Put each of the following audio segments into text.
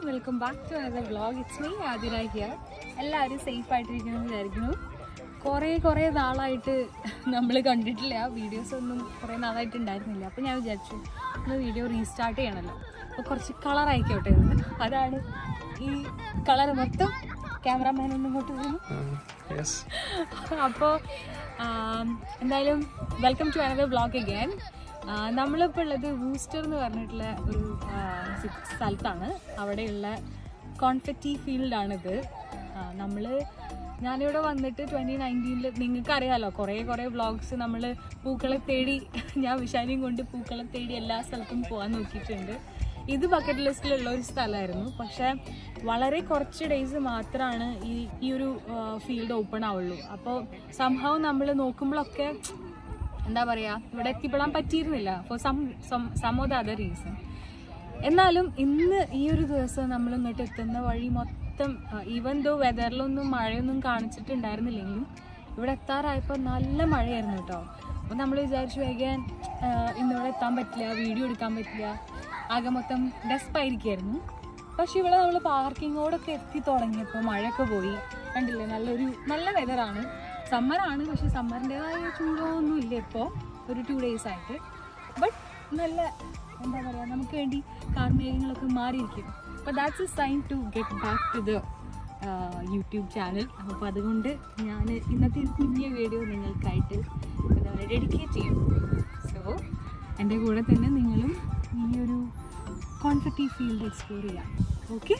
Welcome back to another vlog it's me Athira here എല്ലാവരും safe ആയിട്ടിരിക്കണം വിചാരിക്കുന്നു കുറേ കുറേ നാളായിട്ട് നമ്മൾ കണ്ടിട്ടില്ല വീഡിയോസ് ഒന്നും കുറേ നാളായിട്ട് ഉണ്ടായിരുന്നില്ല അപ്പോൾ ഞാൻ വിചാരിച്ചു നമ്മൾ വീഡിയോ റീസ്റ്റാർട്ട് ചെയ്യണമല്ലോ അപ്പോൾ കുറച്ച് കളർ ആയിക്കോട്ടെ എന്ന് അതാണ് ഈ കളർ മൊത്തം ക്യാമറാമാൻ ഒന്നും ഇങ്ങോട്ട് പോകുന്നു യെസ് അപ്പോൾ എന്തായാലും welcome to another vlog again നമ്മളിപ്പോൾ ഉള്ളത് റൂസ്റ്റർ എന്ന് പറഞ്ഞിട്ടുള്ള ഒരു ആ, സി- സ്ഥലത്താണ് അവിടെയുള്ള കോൺഫെറ്റി ഫീൽഡാണിത് നമ്മൾ ഞാനിവിടെ വന്നിട്ട് ട്വൻറ്റി നയൻറ്റീനിൽ നിങ്ങൾക്ക് അറിയാമല്ലോ കുറേ കുറേ വ്ളോഗ്സ് നമ്മൾ പൂക്കളെ തേടി ഞാൻ വിശാലിയും കൊണ്ട് പൂക്കളെ തേടി എല്ലാ സ്ഥലത്തും പോകാൻ നോക്കിയിട്ടുണ്ട് ഇത് ബക്കറ്റ് ലിസ്റ്റിലുള്ള ഒരു സ്ഥലമായിരുന്നു പക്ഷേ വളരെ കുറച്ച് ഡേയ്സ് മാത്രമാണ് ഈ ഈ ഒരു ഫീൽഡ് ഓപ്പൺ ആവുള്ളൂ അപ്പോൾ സംഭവം നമ്മൾ നോക്കുമ്പോഴൊക്കെ എന്താ പറയുക ഇവിടെ എത്തിപ്പെടാൻ പറ്റിയിരുന്നില്ല for some some of the other reason എന്നാലും ഇന്ന് ഈ ഒരു ദിവസം നമ്മൾ ഇങ്ങോട്ട് എത്തുന്ന വഴി മൊത്തം ഈവൻ ദോ വെതറിലൊന്നും മഴയൊന്നും കാണിച്ചിട്ടുണ്ടായിരുന്നില്ലെങ്കിലും ഇവിടെ എത്താറായപ്പോൾ നല്ല മഴയായിരുന്നു കേട്ടോ അപ്പോൾ നമ്മൾ വിചാരിച്ചു വേഗം ഇന്നിവിടെ എത്താൻ പറ്റില്ല വീഡിയോ എടുക്കാൻ പറ്റില്ല ആകെ മൊത്തം ഡെസ്പായിരിക്കുമായിരുന്നു പക്ഷെ ഇവിടെ നമ്മൾ പാർക്കിങ്ങോടൊക്കെ എത്തി തുടങ്ങിയപ്പോൾ മഴയൊക്കെ പോയി കണ്ടില്ലേ നല്ലൊരു നല്ല വെതറാണ് സമ്മറാണ് പക്ഷെ സമ്മറിൻ്റെതായ ചൂടൊന്നും ഇല്ല ഇപ്പോൾ ഒരു ടു ഡേയ്സ് ആയിട്ട് ബട്ട് നല്ല എന്താ പറയുക നമുക്ക് വേണ്ടി കാർമേഘങ്ങളൊക്കെ മാറിയിരിക്കും അപ്പോൾ that's a sign to get back to the YouTube channel അപ്പോൾ അതുകൊണ്ട് ഞാൻ ഇന്നത്തെ ഒരു കുഞ്ഞ വീഡിയോ നിങ്ങൾക്കായിട്ട് എന്താ പറയുക ഡെഡിക്കേറ്റ് ചെയ്യും സോ എൻ്റെ കൂടെ തന്നെ നിങ്ങളും ഈ ഒരു കോൺഫെറ്റി ഫീൽഡ് എക്സ്പ്ലോർ ചെയ്യാം ഓക്കെ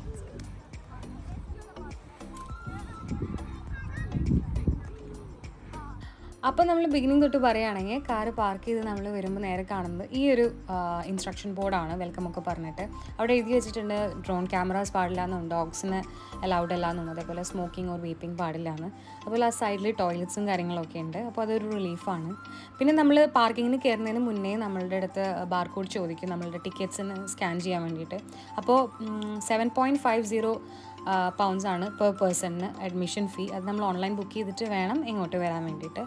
അപ്പോൾ നമ്മൾ ബിഗിനിങ് തൊട്ട് പറയുകയാണെങ്കിൽ കാറ് പാർക്ക് ചെയ്ത് നമ്മൾ വരുമ്പോൾ നേരെ കാണുന്നത് ഈ ഒരു ഇൻസ്ട്രക്ഷൻ ബോർഡാണ് വെൽക്കം ഒക്കെ പറഞ്ഞിട്ട് അവിടെ എഴുതി വെച്ചിട്ടുണ്ട് ഡ്രോൺ ക്യാമറാസ് പാടില്ല എന്നും ഡോഗ്സിന് അലൗഡ് അല്ല എന്നും അതേപോലെ സ്മോക്കിംഗ് ഓർ വീപ്പിംഗ് പാടില്ല എന്ന് അതുപോലെ ആ സൈഡിൽ ടോയ്ലറ്റ്സും കാര്യങ്ങളൊക്കെ ഉണ്ട് അപ്പോൾ അതൊരു റിലീഫാണ് പിന്നെ നമ്മൾ പാർക്കിങ്ങിന് കയറുന്നതിന് മുന്നേ നമ്മളുടെ അടുത്ത് ബാർകോഡ് ചോദിക്കും നമ്മളുടെ ടിക്കറ്റ്സിന് സ്കാൻ ചെയ്യാൻ വേണ്ടിയിട്ട് അപ്പോൾ seven point five zero pounds ആണ് പെർ പേഴ്സണിന് അഡ്മിഷൻ ഫീ അത് നമ്മൾ ഓൺലൈൻ ബുക്ക് ചെയ്തിട്ട് വേണം ഇങ്ങോട്ട് വരാൻ വേണ്ടിയിട്ട്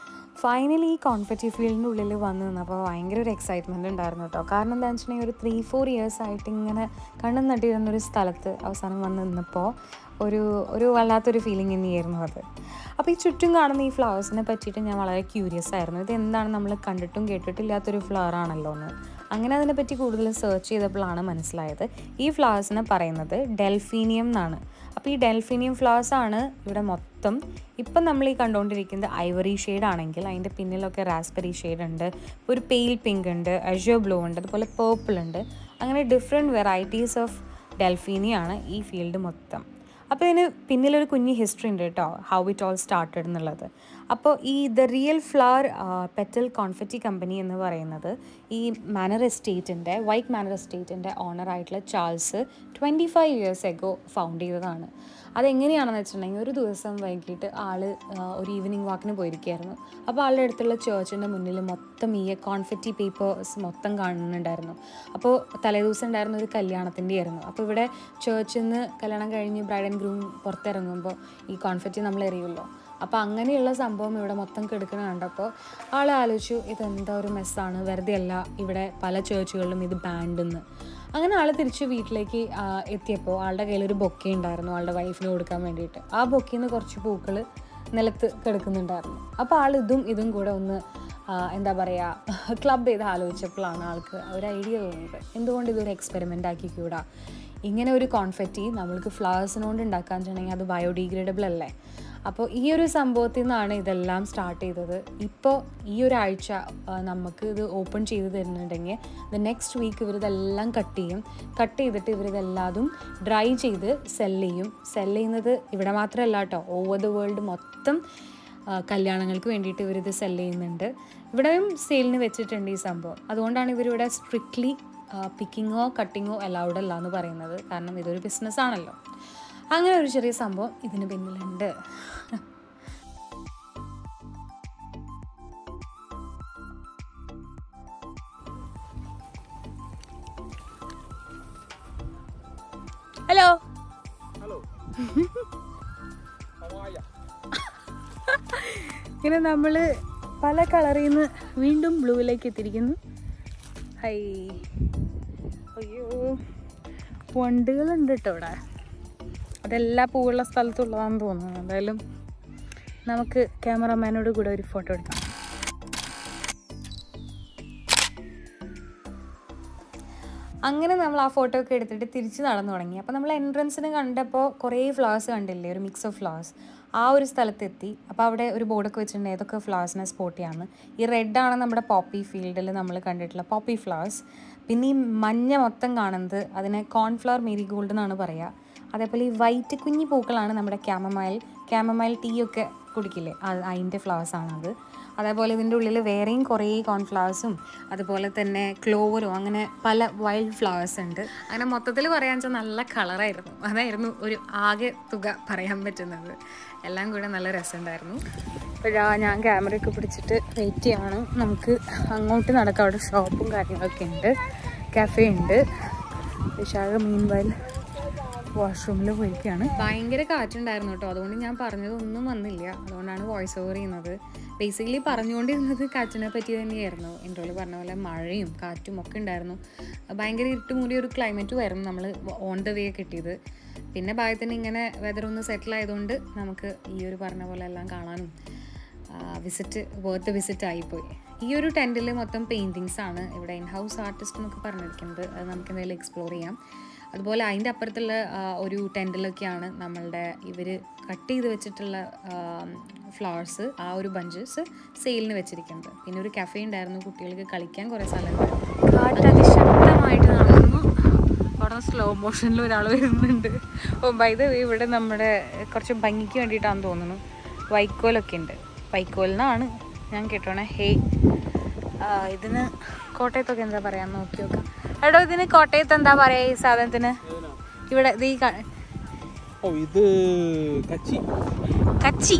ഫൈനലി ഈ കോൺഫെറ്റി ഫീൽഡിൻ്റെ ഉള്ളിൽ വന്ന് നിന്നപ്പോൾ ഭയങ്കര ഒരു എക്സൈറ്റ്മെൻറ്റ് ഉണ്ടായിരുന്നു കേട്ടോ കാരണം എന്താണെന്ന് വെച്ചിട്ടുണ്ടെങ്കിൽ ഒരു ത്രീ ഫോർ ഇയേഴ്സ് ആയിട്ട് ഇങ്ങനെ കണ്ണും നട്ടിരുന്നൊരു സ്ഥലത്ത് അവസാനം വന്ന് നിന്നപ്പോൾ ഒരു ഒരു വല്ലാത്തൊരു ഫീലിംഗ് തന്നെയായിരുന്നു അത് അപ്പോൾ ഈ ചുറ്റും കാണുന്ന ഈ ഫ്ലവേഴ്സിനെ പറ്റിയിട്ട് ഞാൻ വളരെ ക്യൂരിയസ് ആയിരുന്നു ഇത് എന്താണ് നമ്മൾ കണ്ടിട്ടും കേട്ടിട്ടില്ലാത്തൊരു ഫ്ലവർ ആണല്ലോ എന്ന് അങ്ങനെ അതിനെപ്പറ്റി കൂടുതൽ സെർച്ച് ചെയ്തപ്പോഴാണ് മനസ്സിലായത് ഈ ഫ്ലവേഴ്സിനെ പറയുന്നത് ഡെൽഫീനിയം എന്നാണ് അപ്പോൾ ഈ ഡെൽഫീനിയം ഫ്ലവേഴ്സ് ആണ് ഇവിടെ മൊത്തം ഇപ്പം നമ്മൾ ഈ കണ്ടുകൊണ്ടിരിക്കുന്നത് ഐവറി ഷെയ്ഡ് ആണെങ്കിൽ അതിൻ്റെ പിന്നിലൊക്കെ റാസ്ബെറി ഷെയ്ഡ് ഉണ്ട് ഒരു പെയിൽ പിങ്ക് ഉണ്ട് അഷോ ബ്ലൂ ഉണ്ട് അതുപോലെ പേർപ്പിൾ ഉണ്ട് അങ്ങനെ ഡിഫറെൻറ്റ് വെറൈറ്റീസ് ഓഫ് ഡെൽഫീനിയാണ് ഈ ഫീൽഡ് മൊത്തം അപ്പോൾ ഇതിന് പിന്നിലൊരു കുഞ്ഞ് ഹിസ്റ്ററി ഉണ്ട് കേട്ടോ ഹൗ ഇറ്റ് ഓൾ സ്റ്റാർട്ടഡ് എന്നുള്ളത് അപ്പോൾ ഈ the real flower petal confetti company എന്ന് പറയുന്നത് ഈ മാനർ എസ്റ്റേറ്റിൻ്റെ വൈറ്റ് മാനർ എസ്റ്റേറ്റിൻ്റെ ഓണറായിട്ടുള്ള Charles twenty five years ago found ചെയ്തതാണ് അതെങ്ങനെയാണെന്ന് വെച്ചിട്ടുണ്ടെങ്കിൽ ഒരു ദിവസം വൈകിട്ട് ആൾ ഒരു ഈവനിങ് വാക്കിന് പോയിരിക്കുകയായിരുന്നു അപ്പോൾ ആളുടെ അടുത്തുള്ള ചേർച്ചിൻ്റെ മുന്നിൽ മൊത്തം ഈ കോൺഫെറ്റി പേപ്പേഴ്സ് മൊത്തം കാണുന്നുണ്ടായിരുന്നു അപ്പോൾ തലേദിവസം ഉണ്ടായിരുന്ന ഒരു കല്യാണത്തിൻ്റെ ആയിരുന്നു അപ്പോൾ ഇവിടെ ചേർച്ചിൽ നിന്ന് കല്യാണം കഴിഞ്ഞ് ബ്രൈഡ് ആൻഡ് ഗ്രൂം പുറത്തിറങ്ങുമ്പോൾ ഈ കോൺഫെറ്റി നമ്മൾ എറിയുമല്ലോ അപ്പോൾ അങ്ങനെയുള്ള സംഭവം ഇവിടെ മൊത്തം കെടുക്കണ കണ്ടപ്പോൾ ആൾ ആലോചിച്ചു ഇതെന്താ ഒരു മെസ്സാണ് വെറുതെ അല്ല ഇവിടെ പല ചേർച്ചുകളിലും ഇത് ബാൻഡെന്ന് അങ്ങനെ ആൾ തിരിച്ച് വീട്ടിലേക്ക് ആ, എത്തിയപ്പോൾ ആളുടെ കയ്യിലൊരു ബൊക്കെ ഉണ്ടായിരുന്നു ആളുടെ വൈഫിന് കൊടുക്കാൻ വേണ്ടിയിട്ട് ആ ബൊക്കയിൽ നിന്ന് കുറച്ച് പൂക്കൾ നിലത്ത് കിടക്കുന്നുണ്ടായിരുന്നു അപ്പോൾ ആൾ ഇതും ഇതും കൂടെ ഒന്ന് ആ, എന്താ പറയുക ക്ലബ് ചെയ്ത് ആലോചിച്ചപ്പോഴാണ് ആൾക്ക് ഒരു ഐഡിയ തോന്നിയത് എന്തുകൊണ്ട് ഇതൊരു എക്സ്പെരിമെൻ്റ് ആക്കിക്കൂടാ ഇങ്ങനെ ഒരു കോൺഫെറ്റി നമ്മൾക്ക് ഫ്ലവേഴ്സിനോണ്ട് ഉണ്ടാക്കാൻ വെച്ചിട്ടുണ്ടെങ്കിൽ അത് ബയോഡീഗ്രേഡബിൾ അല്ലേ അപ്പോൾ ഈ ഒരു സംഭവത്തിൽ നിന്നാണ് ഇതെല്ലാം സ്റ്റാർട്ട് ചെയ്തത് ഇപ്പോൾ ഈ ഒരാഴ്ച ആ, നമുക്ക് ഇത് ഓപ്പൺ ചെയ്ത് തരുന്നുണ്ടെങ്കിൽ ദ നെക്സ്റ്റ് വീക്ക് ഇവരിതെല്ലാം കട്ട് ചെയ്യും കട്ട് ചെയ്തിട്ട് ഇവരിതെല്ലാതും ഡ്രൈ ചെയ്ത് സെല് ചെയ്യും സെല് ചെയ്യുന്നത് ഇവിടെ മാത്രമല്ല കേട്ടോ ഓവർ ദ വേൾഡ് മൊത്തം ആ, കല്യാണങ്ങൾക്ക് വേണ്ടിയിട്ട് ഇവരിത് സെല് ചെയ്യുന്നുണ്ട് ഇവിടെയും സെയിലിന് വെച്ചിട്ടുണ്ട് ഈ സംഭവം അതുകൊണ്ടാണ് ഇവരിവിടെ സ്ട്രിക്ട്ലി പിക്കിങ്ങോ കട്ടിങ്ങോ അലൗഡ് അല്ല എന്ന് പറയുന്നത് കാരണം ഇതൊരു ബിസിനസ് ആണല്ലോ അങ്ങനെ ഒരു ചെറിയ സംഭവം ഇതിന് പിന്നിലുണ്ട് ഹലോ ഹലോ ഇങ്ങനെ നമ്മൾ പല കളറിൽ നിന്ന് വീണ്ടും ബ്ലൂവിലേക്ക് എത്തിയിരിക്കുന്നു ഹൈ അയ്യോ വണ്ടുകളുണ്ട് കേട്ടോ ഇവിടെ അതെല്ലാ പൂവുള്ള സ്ഥലത്തുള്ളതാണെന്ന് തോന്നുന്നു എന്തായാലും നമുക്ക് ക്യാമറമാനോട് കൂടെ ഒരു ഫോട്ടോ എടുക്കാം അങ്ങനെ നമ്മൾ ആ ഫോട്ടോ ഒക്കെ എടുത്തിട്ട് തിരിച്ച് നടന്നു തുടങ്ങി അപ്പോൾ നമ്മൾ എൻട്രൻസിന് കണ്ടപ്പോൾ കുറേ ഫ്ലവേഴ്സ് കണ്ടില്ലേ ഒരു മിക്സ് ഓഫ് ഫ്ലവേഴ്സ് ആ ഒരു സ്ഥലത്തെത്തി അപ്പോൾ അവിടെ ഒരു ബോർഡൊക്കെ വെച്ചിട്ടുണ്ട് ഏതൊക്കെ ഫ്ലവേഴ്സിനെ സ്പോട്ട് ചെയ്യാമെന്ന് ഈ റെഡാണ് നമ്മുടെ പോപ്പി ഫീൽഡിൽ നമ്മൾ കണ്ടിട്ടുള്ള പോപ്പി ഫ്ലവേഴ്സ് പിന്നെ ഈ മഞ്ഞ മൊത്തം കാണുന്നത് അതിനെ കോൺഫ്ലവർ മേരി ഗോൾഡ് എന്നാണ് പറയുക അതേപോലെ ഈ വൈറ്റ് കുഞ്ഞി പൂക്കളാണ് നമ്മുടെ ക്യാമമൈൽ ക്യാമമൈൽ ടീ ഒക്കെ കുടിക്കില്ലേ അത് അതിൻ്റെ ഫ്ലവേഴ്സാണത് അതേപോലെ ഇതിൻ്റെ ഉള്ളിൽ വേറെയും കുറേ കോൺഫ്ലവേഴ്സും അതുപോലെ തന്നെ ക്ലോവറും അങ്ങനെ പല വൈൽഡ് ഫ്ലവേഴ്സ് ഉണ്ട് അങ്ങനെ മൊത്തത്തിൽ പറയാൻ വെച്ചാൽ നല്ല കളറായിരുന്നു അതായിരുന്നു ഒരു ആകെ തുക പറയാൻ പറ്റുന്നത് എല്ലാം കൂടെ നല്ല രസമുണ്ടായിരുന്നു ഇപ്പോഴാ ഞാൻ ക്യാമറയൊക്കെ പിടിച്ചിട്ട് വെയിറ്റ് ചെയ്യാണ് നമുക്ക് അങ്ങോട്ട് നടക്കാം അവിടെ ഷോപ്പും കാര്യങ്ങളൊക്കെ ഉണ്ട് കഫേ ഉണ്ട് വിശാഖ മീൻ വയൽ വാഷ്റൂമിൽ പോയിരിക്കുകയാണ് ഭയങ്കര കാറ്റുണ്ടായിരുന്നു കേട്ടോ അതുകൊണ്ട് ഞാൻ പറഞ്ഞതൊന്നും വന്നില്ല അതുകൊണ്ടാണ് വോയിസ് ഓവർ ചെയ്യുന്നത് ബേസിക്കലി പറഞ്ഞുകൊണ്ടിരുന്നത് കാറ്റിനെ പറ്റി തന്നെയായിരുന്നു എൻ്റെ ഉള്ളിൽ പറഞ്ഞ പോലെ മഴയും കാറ്റും ഒക്കെ ഉണ്ടായിരുന്നു ഭയങ്കര ഇരുട്ട് മൂടിയ ഒരു ക്ലൈമറ്റും ആയിരുന്നു നമ്മൾ ഓൺ ദ വേ കിട്ടിയത് പിന്നെ ഭാഗത്തിന് ഇങ്ങനെ വെതർ ഒന്ന് സെറ്റിൽ ആയതുകൊണ്ട് നമുക്ക് ഈ ഒരു പറഞ്ഞ പോലെ എല്ലാം കാണാനും വിസിറ്റ് വേർത്ത് വിസിറ്റ് ആയിപ്പോയി ഈ ഒരു ടെൻറ്റിൽ മൊത്തം പെയിൻറ്റിങ്സ് ആണ് ഇവിടെ ഇൻ ഹൗസ് ആർട്ടിസ്റ്റ് എന്നൊക്കെ പറഞ്ഞിരിക്കുന്നത് അത് നമുക്ക് എന്തെങ്കിലും എക്സ്പ്ലോർ ചെയ്യാം അതുപോലെ അതിൻ്റെ അപ്പുറത്തുള്ള ആ, ഒരു ടെൻറ്റിലൊക്കെയാണ് നമ്മളുടെ ഇവർ കട്ട് ചെയ്ത് വെച്ചിട്ടുള്ള ഫ്ലവേഴ്സ് ആ ഒരു ബഞ്ചസ് സെയിലിന് വെച്ചിരിക്കുന്നത് പിന്നെ ഒരു കഫേ ഉണ്ടായിരുന്നു കുട്ടികൾക്ക് കളിക്കാൻ കുറേ സ്ഥലമുണ്ടായിരുന്നു കാറ്റ് അതിശക്തമായിട്ട് നടന്നു അവിടെ സ്ലോ മോഷനിൽ ഒരാൾ വരുന്നുണ്ട് ഓ ബൈ ദ വേ ഇവിടെ നമ്മുടെ കുറച്ച് ഭംഗിക്ക് വേണ്ടിയിട്ടാണെന്ന് തോന്നുന്നു വൈക്കോലൊക്കെ ഉണ്ട് വൈക്കോലിനാണ് ഞാൻ കേട്ടോണേ ഹേ ഇതിന് കോട്ടയത്തൊക്കെ എന്താ പറയാ നോക്കി നോക്കാം എടോ ഇതിന് കോട്ടയത്ത് എന്താ പറയാ ഈ സാധനത്തിന് ഇവിടെ ഇത് ഈ ക- ഓ ഇത് കച്ചി കച്ചി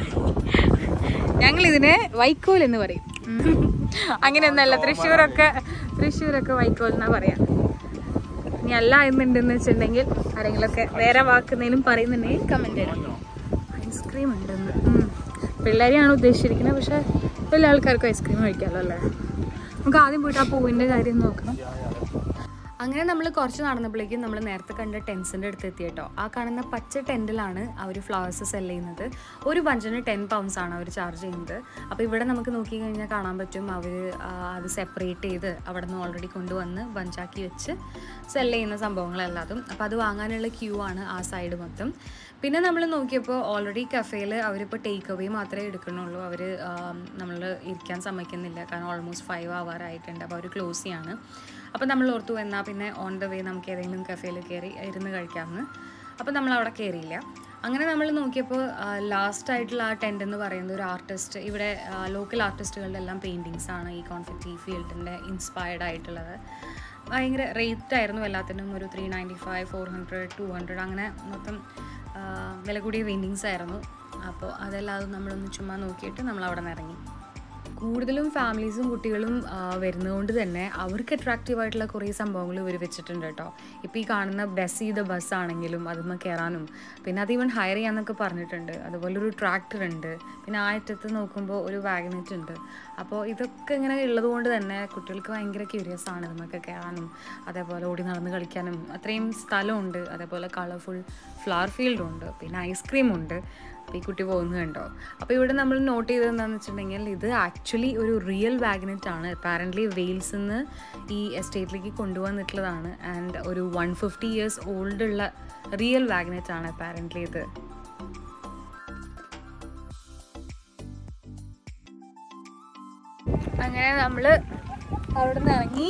ഞങ്ങൾ ഇതിന് വൈക്കോൽ എന്ന് പറയും അങ്ങനെയൊന്നല്ല തൃശ്ശൂരൊക്കെ തൃശ്ശൂരൊക്കെ വൈക്കോൽ എന്നാ പറയാ ഇനി അല്ല എന്നുണ്ടെന്ന് വെച്ചിട്ടുണ്ടെങ്കിൽ ആരെങ്കിലുമൊക്കെ വേറെ വാക്കുന്നതിനും പറയുന്നുണ്ടെങ്കിൽ കമന്റ് ഇടാം ഐസ്ക്രീം ഉണ്ടെന്ന് ഉം. പിള്ളേരെയാണ് ഉദ്ദേശിച്ചിരിക്കുന്നത് പക്ഷെ എല്ലാ ആൾക്കാർക്കും ഐസ്ക്രീം കഴിക്കാമല്ലോ അല്ലേ നമുക്ക് ആദ്യം പോയിട്ട് ആ പൂവിൻ്റെ കാര്യം നോക്കണം അങ്ങനെ നമ്മൾ കുറച്ച് നടന്നപ്പോഴേക്കും നമ്മൾ നേരത്തെ കണ്ട ടെൻസിൻ്റെ അടുത്ത് എത്തി കേട്ടോ ആ കാണുന്ന പച്ച ടെൻറ്റിലാണ് അവർ ഫ്ലവേഴ്സ് സെല് ചെയ്യുന്നത് ഒരു ബഞ്ചിന് ടെൻ പൗണ്ട്സ് ആണ് അവർ ചാർജ് ചെയ്യുന്നത് അപ്പോൾ ഇവിടെ നമുക്ക് നോക്കി കഴിഞ്ഞാൽ കാണാൻ പറ്റും അവർ അത് സെപ്പറേറ്റ് ചെയ്ത് അവിടെ നിന്ന് ഓൾറെഡി കൊണ്ടുവന്ന് ബഞ്ചാക്കി വെച്ച് സെല് ചെയ്യുന്ന സംഭവങ്ങളെല്ലാതും അപ്പോൾ അത് വാങ്ങാനുള്ള ക്യൂ ആണ് ആ സൈഡ് മൊത്തം പിന്നെ നമ്മൾ നോക്കിയപ്പോൾ ഓൾറെഡി കഫേയിൽ അവരിപ്പോൾ ടേക്ക് അവേ മാത്രമേ എടുക്കണുള്ളൂ അവർ നമ്മൾ ഇരിക്കാൻ സമ്മതിക്കുന്നില്ല കാരണം ഓൾമോസ്റ്റ് ഫൈവ് ആവാറായിട്ടുണ്ട് അപ്പോൾ അവർ ക്ലോസ് ചെയ്യാണ് അപ്പോൾ നമ്മൾ ഓർത്തു എന്നാൽ പിന്നെ ഓൺ ദ വേ നമുക്ക് ഏതെങ്കിലും കഫേയിൽ കയറി ഇരുന്ന് കഴിക്കാമെന്ന് അപ്പോൾ നമ്മൾ അവിടെ കയറിയില്ല അങ്ങനെ നമ്മൾ നോക്കിയപ്പോൾ ലാസ്റ്റ് ആയിട്ടുള്ള ആ ടെൻ്റ് എന്ന് പറയുന്നത് ഒരു ആർട്ടിസ്റ്റ് ഇവിടെ ലോക്കൽ ആർട്ടിസ്റ്റുകളുടെ എല്ലാം പെയിൻറ്റിങ്സ് ആണ് ഈ കോൺഫെക്റ്റി ഫീൽഡിൻ്റെ ഇൻസ്പയർഡ് ആയിട്ടുള്ളത് ഭയങ്കര റേറ്റ് ആയിരുന്നു എല്ലാത്തിനും ഒരു three ninety five four hundred two hundred അങ്ങനെ മൊത്തം ആ, വില കൂടിയ പെയിൻറ്റിങ്സ് ആയിരുന്നു അപ്പോൾ അതെല്ലാം നമ്മളൊന്ന് ചുമ്മാ നോക്കിയിട്ട് നമ്മൾ അവിടെ നിന്ന് ഇറങ്ങി കൂടുതലും ഫാമിലീസും കുട്ടികളും ആ, വരുന്നതുകൊണ്ട് തന്നെ അവർക്ക് അട്രാക്റ്റീവ് ആയിട്ടുള്ള കുറേ സംഭവങ്ങൾ ഇവർ വെച്ചിട്ടുണ്ട് കേട്ടോ ഇപ്പോൾ ഈ കാണുന്ന ബസ് ചെയ്ത ബസ് ആണെങ്കിലും അതുമ്മ കയറാനും പിന്നെ അത് ഈവൻ ഹയർ ചെയ്യാന്നൊക്കെ പറഞ്ഞിട്ടുണ്ട് അതുപോലെ ഒരു ട്രാക്ടർ ഉണ്ട് പിന്നെ ആ അറ്റത്ത് നോക്കുമ്പോൾ ഒരു വാഗനറ്റ് ഉണ്ട് അപ്പോൾ ഇതൊക്കെ ഇങ്ങനെ ഉള്ളത് കൊണ്ട് തന്നെ കുട്ടികൾക്ക് ഭയങ്കര ക്യൂരിയസ് ആണ് ഇതുമൊക്കെ കയറാനും അതേപോലെ ഓടി നടന്ന് കളിക്കാനും അത്രയും സ്ഥലമുണ്ട് അതേപോലെ കളർഫുൾ ഫ്ലവർ ഫീൽഡും ഉണ്ട് പിന്നെ ഐസ്ക്രീം ഉണ്ട് അപ്പോൾ ഈ കുട്ടി പോകുന്നത് കണ്ടോ അപ്പോൾ ഇവിടെ നമ്മൾ നോട്ട് ചെയ്തത് എന്താണെന്ന് വെച്ചിട്ടുണ്ടെങ്കിൽ ഇത് ആക്ച്വലി ഒരു റിയൽ വാഗ്നറ്റ് ആണ് അപ്പാരൻ്റ്ലി വെയിൽസിൽ നിന്ന് ഈ എസ്റ്റേറ്റിലേക്ക് കൊണ്ടുവന്നിട്ടുള്ളതാണ് ആൻഡ് ഒരു വൺ ഫിഫ്റ്റി ഇയേഴ്സ് ഓൾഡ് ഉള്ള റിയൽ വാഗ്നറ്റ് ആണ് അപ്പാരൻ്റ്ലി ഇത് അങ്ങനെ നമ്മൾ അവിടെ നിന്ന് ഇറങ്ങി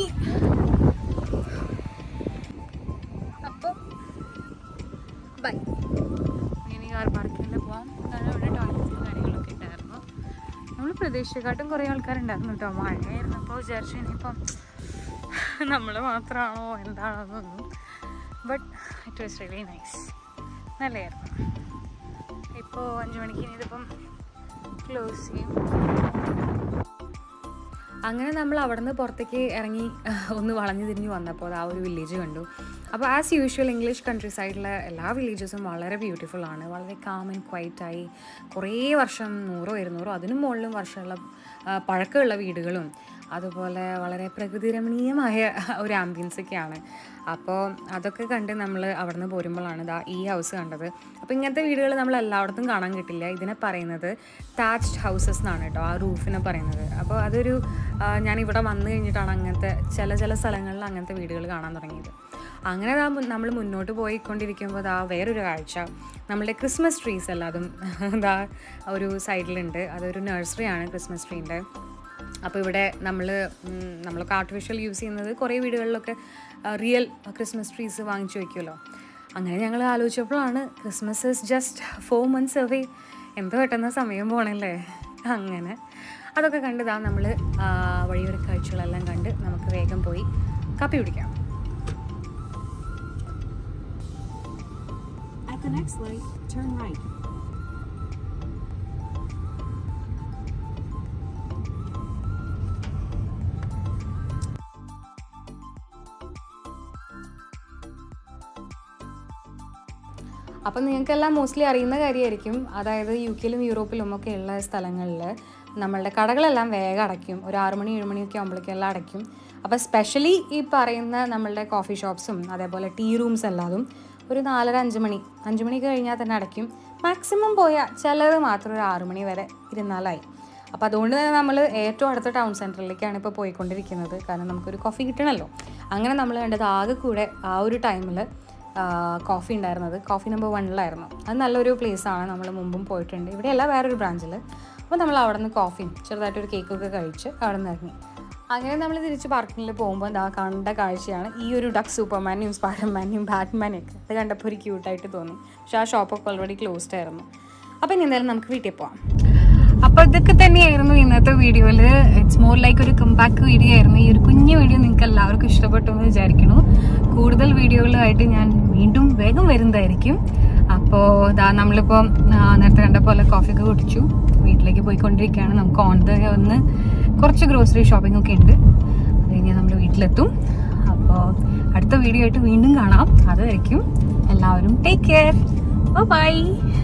അപ്പം ബൈ ഇനി കാർ പാർക്കിങ്ങിൽ പോവാം കാരണം ഇവിടെ ടോയ്ലറ്റ്സും കാര്യങ്ങളൊക്കെ ഉണ്ടായിരുന്നു നമ്മൾ പ്രതീക്ഷയെക്കാട്ടും കുറേ ആൾക്കാരുണ്ടായിരുന്നു കേട്ടോ മഴയായിരുന്നപ്പോൾ വിചാരിച്ചു ഇനിയിപ്പം നമ്മൾ മാത്രമാണോ എന്താണെന്നൊന്നും but it was really nice നല്ലതായിരുന്നു ഇപ്പോൾ അഞ്ച് മണിക്ക് ഇനി ഇതിപ്പം ക്ലോസ് ചെയ്യും അങ്ങനെ നമ്മൾ അവിടെ നിന്ന് പുറത്തേക്ക് ഇറങ്ങി ഒന്ന് വളഞ്ഞു തിരിഞ്ഞ് വന്നപ്പോൾ അത് ആ ഒരു വില്ലേജ് കണ്ടു അപ്പോൾ ആസ് യൂഷ്വൽ ഇംഗ്ലീഷ് കൺട്രി സൈഡിലെ എല്ലാ വില്ലേജസും വളരെ ബ്യൂട്ടിഫുൾ ആണ് വളരെ കാം ആൻഡ് ക്വൈറ്റായി കുറേ വർഷം നൂറോ ഇരുന്നൂറോ അതിനും മുകളിലും വർഷമുള്ള ആ, പഴക്കമുള്ള വീടുകളും അതുപോലെ വളരെ പ്രകൃതി രമണീയമായ ഒരു ആംബിയൻസൊക്കെയാണ് അപ്പോൾ അതൊക്കെ കണ്ട് നമ്മൾ അവിടെ നിന്ന് പോരുമ്പോഴാണ് ഇതാ ഈ ഹൗസ് കണ്ടത് അപ്പോൾ ഇങ്ങനത്തെ വീടുകൾ നമ്മൾ എല്ലായിടത്തും കാണാൻ കിട്ടില്ല ഇതിനെ പറയുന്നത് താച്ച്ഡ് ഹൗസസ് എന്നാണ് കേട്ടോ ആ റൂഫിനെ പറയുന്നത് അപ്പോൾ അതൊരു ആ, ഞാൻ ഇവിടെ വന്നു കഴിഞ്ഞിട്ടാണ് അങ്ങനത്തെ ചില ചില സ്ഥലങ്ങളിൽ അങ്ങനത്തെ വീടുകൾ കാണാൻ തുടങ്ങിയത് അങ്ങനെ നമ്മൾ മുന്നോട്ട് പോയിക്കൊണ്ടിരിക്കുമ്പോൾ ദാ വേറൊരു കാഴ്ച നമ്മളുടെ ക്രിസ്മസ് ട്രീസ് എല്ലാതും ദാ ഒരു സൈഡിലുണ്ട് അതൊരു നഴ്സറിയാണ് ക്രിസ്മസ് ട്രീൻ്റെ അപ്പോൾ ഇവിടെ നമ്മൾ നമ്മളൊക്കെ ആർട്ടിഫിഷ്യൽ യൂസ് ചെയ്യുന്നത് കുറേ വീടുകളിലൊക്കെ റിയൽ ക്രിസ്മസ് ട്രീസ് വാങ്ങിച്ചു വയ്ക്കുമല്ലോ അങ്ങനെ ഞങ്ങൾ ആലോചിച്ചപ്പോഴാണ് Christmas is just four months away എന്ത് പെട്ടെന്ന് സമയം പോണല്ലേ അങ്ങനെ അതൊക്കെ കണ്ടതാ നമ്മൾ വഴിയൊരു കാഴ്ചകളെല്ലാം കണ്ട് നമുക്ക് വേഗം പോയി കാപ്പി കുടിക്കാം At the next light, turn right. അപ്പം നിങ്ങൾക്കെല്ലാം മോസ്റ്റ്ലി അറിയുന്ന കാര്യമായിരിക്കും അതായത് യു കെയിലും യൂറോപ്പിലും ഒക്കെ ഉള്ള സ്ഥലങ്ങളിൽ നമ്മളുടെ കടകളെല്ലാം വേഗം അടയ്ക്കും ഒരു ആറ് മണി ഏഴ് മണിയൊക്കെ ആകുമ്പോഴേക്കും എല്ലാം അടയ്ക്കും അപ്പോൾ സ്പെഷ്യലി ഈ പറയുന്ന നമ്മളുടെ കോഫി ഷോപ്സും അതേപോലെ ടീ റൂംസ് എല്ലാതും ഒരു നാലര അഞ്ച് മണി അഞ്ച് മണിക്ക് കഴിഞ്ഞാൽ തന്നെ അടയ്ക്കും മാക്സിമം പോയാൽ ചിലത് മാത്രം ഒരു ആറ് മണി വരെ ഇരുന്നാലായി അപ്പോൾ അതുകൊണ്ട് തന്നെ നമ്മൾ ഏറ്റവും അടുത്ത ടൗൺ സെൻറ്ററിലേക്കാണ് ഇപ്പോൾ പോയിക്കൊണ്ടിരിക്കുന്നത് കാരണം നമുക്കൊരു കോഫി കിട്ടണമല്ലോ അങ്ങനെ നമ്മൾ കണ്ടത് ആകെ കൂടെ ആ ഒരു ടൈമിൽ കോഫി ഉണ്ടായിരുന്നത് കോഫി നമ്പർ വണ്ണിലായിരുന്നു അത് നല്ലൊരു പ്ലേസാണ് നമ്മൾ മുമ്പും പോയിട്ടുണ്ട് ഇവിടെയല്ല വേറൊരു ബ്രാഞ്ചിൽ അപ്പോൾ നമ്മൾ അവിടെ നിന്ന് കോഫിയും ചെറുതായിട്ടൊരു കേക്കൊക്കെ കഴിച്ച് അവിടെ നിന്ന് ഇറങ്ങി അങ്ങനെ നമ്മൾ തിരിച്ച് പാർക്കിങ്ങിൽ പോകുമ്പോൾ ദാ കണ്ട കാഴ്ചയാണ് ഈ ഒരു ഡക്ക് സൂപ്പർമാനെയും സ്പൈഡർമാനെയും ബാറ്റ്മാനെയൊക്കെ അത് കണ്ടപ്പോൾ ഒരു ക്യൂട്ടായിട്ട് തോന്നി പക്ഷെ ആ ഷോപ്പൊക്കെ ഓൾറെഡി ക്ലോസ്ഡ് ആയിരുന്നു അപ്പം ഇനി എന്തായാലും നമുക്ക് വീട്ടിൽ പോവാം അപ്പോൾ ഇതൊക്കെ തന്നെയായിരുന്നു ഇന്നത്തെ വീഡിയോയിൽ ഇറ്റ്സ് മോർ ലൈക്ക് ഒരു കമ്പാക്ട് വീഡിയോ ആയിരുന്നു ഈ ഒരു കുഞ്ഞു വീഡിയോ നിങ്ങൾക്ക് എല്ലാവർക്കും ഇഷ്ടപ്പെട്ടു എന്ന് വിചാരിക്കുന്നു കൂടുതൽ വീഡിയോകളുമായിട്ട് ഞാൻ വീണ്ടും വേഗം വരുന്നതായിരിക്കും അപ്പോൾ ഇതാ നമ്മളിപ്പോൾ നേരത്തെ കണ്ട പോലെ കോഫിയൊക്കെ കുടിച്ചു വീട്ടിലേക്ക് പോയിക്കൊണ്ടിരിക്കുകയാണ് നമുക്ക് ഓൺ ദ ഒന്ന് കുറച്ച് ഗ്രോസറി ഷോപ്പിംഗ് ഒക്കെ ഉണ്ട് അത് കഴിഞ്ഞാൽ നമ്മൾ വീട്ടിലെത്തും അപ്പോൾ അടുത്ത വീഡിയോ ആയിട്ട് വീണ്ടും കാണാം അതുവരെയ്ക്കും എല്ലാവരും ടേക്ക് കെയർ ബൈ